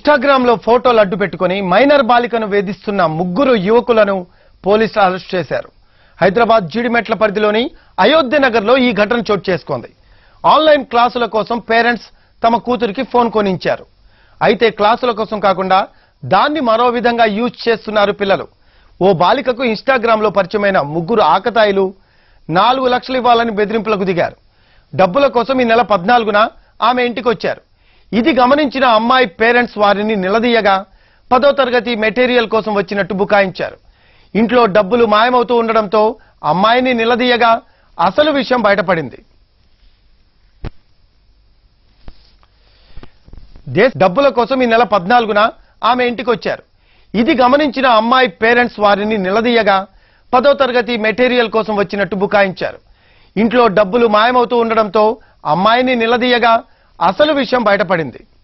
Instagram లో ఫోటోలు అడ్డు పెట్టుకుని మైనర్ బాలికను వేధిస్తున్న ముగ్గురు యువకులను పోలీసులు అరెస్ట్ చేశారు హైదరాబాద్ జీడిమెట్ల పరిధిలోని అయోధ్య నగర్ లో ఈ ఘటన చోటు చేసుకుంది ఆన్లైన్ క్లాసుల కోసం పేరెంట్స్ తమ కూతురికి ఫోన్ కొనించారు అయితే క్లాసుల కోసం కాకుండా దాన్ని మరో విధంగా యూజ్ చేస్తున్నారు పిల్లలు ఓ బాలికకు ఇన్స్టాగ్రామ్ లో పరిచయమైన ముగ్గురు ఆకతాయిలు నాలుగు లక్షలు ఇవ్వాలని బెదిరింపులకు దిగారు డబ్బుల కోసం ఈ నెల పద్నాలుగున ఆమె ఇంటికి వచ్చారు ఇది గమనించిన అమ్మాయి పేరెంట్స్ వారిని నిలదీయగా పదో తరగతి మెటీరియల్ కోసం వచ్చినట్టు బుకాయించారు ఇంట్లో డబ్బులు మాయమవుతూ ఉండడంతో అమ్మాయిని నిలదీయగా అసలు విషయం బయటపడింది దేశ డబ్బుల కోసం ఈ నెల పద్నాలుగున ఆమె ఇంటికి వచ్చారు ఇది గమనించిన అమ్మాయి పేరెంట్స్ వారిని నిలదీయగా పదో తరగతి మెటీరియల్ కోసం వచ్చినట్టు బుకాయించారు ఇంట్లో డబ్బులు మాయమవుతూ ఉండడంతో అమ్మాయిని నిలదీయగా అసలు విషయం బయటపడింది